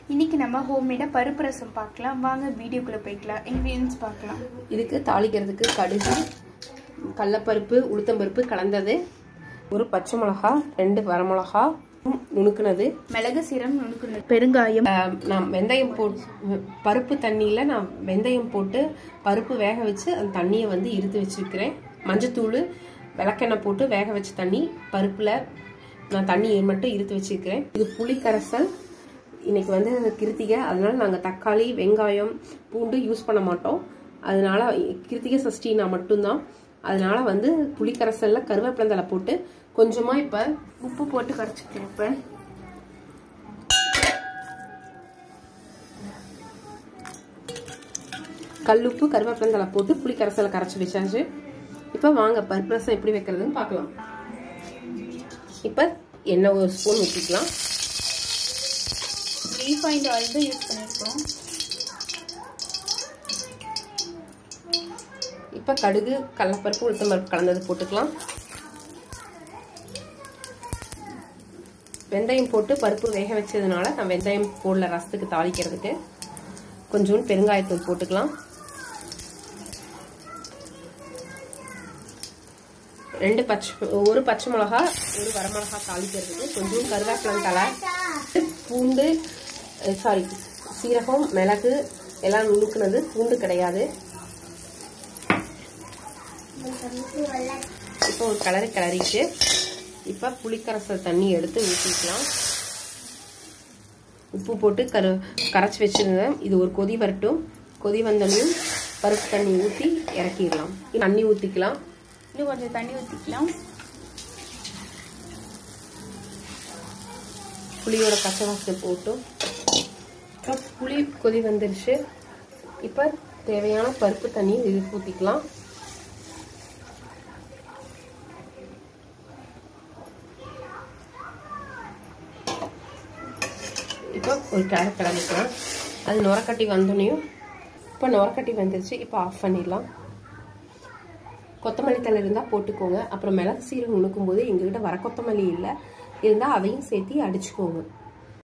இன்னைக்கு நம்ம ஹோம்மேடாக பருப்பு ரசம் பார்க்கலாம் வாங்க வீடியோக்குள்ளே போய்க்கலாம் இன்க்ரீடியன்ஸ் பார்க்கலாம் இதுக்கு தாளிக்கிறதுக்கு கடுகு கடலப்பருப்பு உளுத்தம்பருப்பு கலந்தது ஒரு பச்சை மிளகா ரெண்டு வரமிளகா நுணுக்குனது மிளகு சீரம் நுணுக்கணும் பெருங்காயம் ஆஹ் நான் வெந்தயம் போட்டு பருப்பு தண்ணியில் நான் வெந்தயம் போட்டு பருப்பு வேக வச்சு அந்த தண்ணியை வந்து இருத்து வச்சிருக்கிறேன் மஞ்சத்தூள் விளக்கெண்ணெய் போட்டு வேக வச்ச தண்ணி பருப்பில் நான் தண்ணியை மட்டும் இருத்து வச்சிருக்கிறேன் இது புளி கரைசல் இன்னைக்கு வந்து கிருத்திகை அதனால நாங்கள் தக்காளி வெங்காயம் பூண்டு யூஸ் பண்ண மாட்டோம் அதனால கிருத்திகை சஷ்டினா மட்டும்தான் அதனால வந்து புளிக்கரைசல்ல கருவேப்பிலந்தலை போட்டு கொஞ்சமா இப்ப உப்பு போட்டு கரைச்சிக்கலாம் இப்போ கல்லுப்பு கருவேப்பிலந்தலை போட்டு புளிக்கரைசலை கரைச்சி வச்சாச்சு இப்போ வாங்க பருப்பு ரசம் எப்படி வைக்கிறதுன்னு பார்க்கலாம் இப்போ எண்ணெய் ஒரு ஸ்பூன் ஊற்றிக்கலாம் ரீஃபைண்ட் ஆயில் தான் யூஸ் பண்ணியிருக்கோம் இப்போ கடுகு கடலப்பருப்பு உளுத்தம்பருப்பு கலந்தது போட்டுக்கலாம் வெந்தயம் போட்டு பருப்பு வேக வச்சதுனால நான் வெந்தயம் போடல ரசத்துக்கு தாளிக்கிறதுக்கு கொஞ்சோண்டு பெருங்காயத்தூள் போட்டுக்கலாம் ரெண்டு பச்சை ஒரு பச்சை மிளகா ஒரு வரமிளகா தாளிக்கிறதுக்கு கொஞ்சம் கருவேப்பிலம் தலை பூண்டு சாரி சீரகம் மிளகு எல்லாம் நுணுக்குனது பூண்டு கிடையாது இப்போ ஒரு கலரி கிளறிட்டு இப்போ புளிக்கரசல் தண்ணி எடுத்து ஊற்றிக்கலாம் உப்பு போட்டு கரு கரைச்சி வச்சுருந்தேன் இது ஒரு கொதி வரட்டும் கொதி வந்தோடனையும் பருப்பு தண்ணி ஊற்றி இறக்கிடலாம் தண்ணி ஊற்றிக்கலாம் இன்னும் கொஞ்சம் தண்ணி ஊற்றிக்கலாம் புளியோட பச்சை வாசனை போட்டும் இப்போ புளி கொதி வந்துருச்சு இப்போ தேவையான பருப்பு தண்ணி இது ஊற்றிக்கலாம் இப்போ ஒரு கிளறு கிளம்பிக்கலாம் அது நுரக்கட்டி வந்தோடனையும் இப்போ நுரக்கட்டி வந்துருச்சு இப்போ ஆஃப் பண்ணிடலாம் கொத்தமல்லி தலை இருந்தால் போட்டுக்கோங்க அப்புறம் மிளகு சீரகம் நுணுக்கும் போது எங்ககிட்ட வர கொத்தமல்லி இல்லை இருந்தால் அதையும் சேர்த்து அடிச்சுக்கோங்க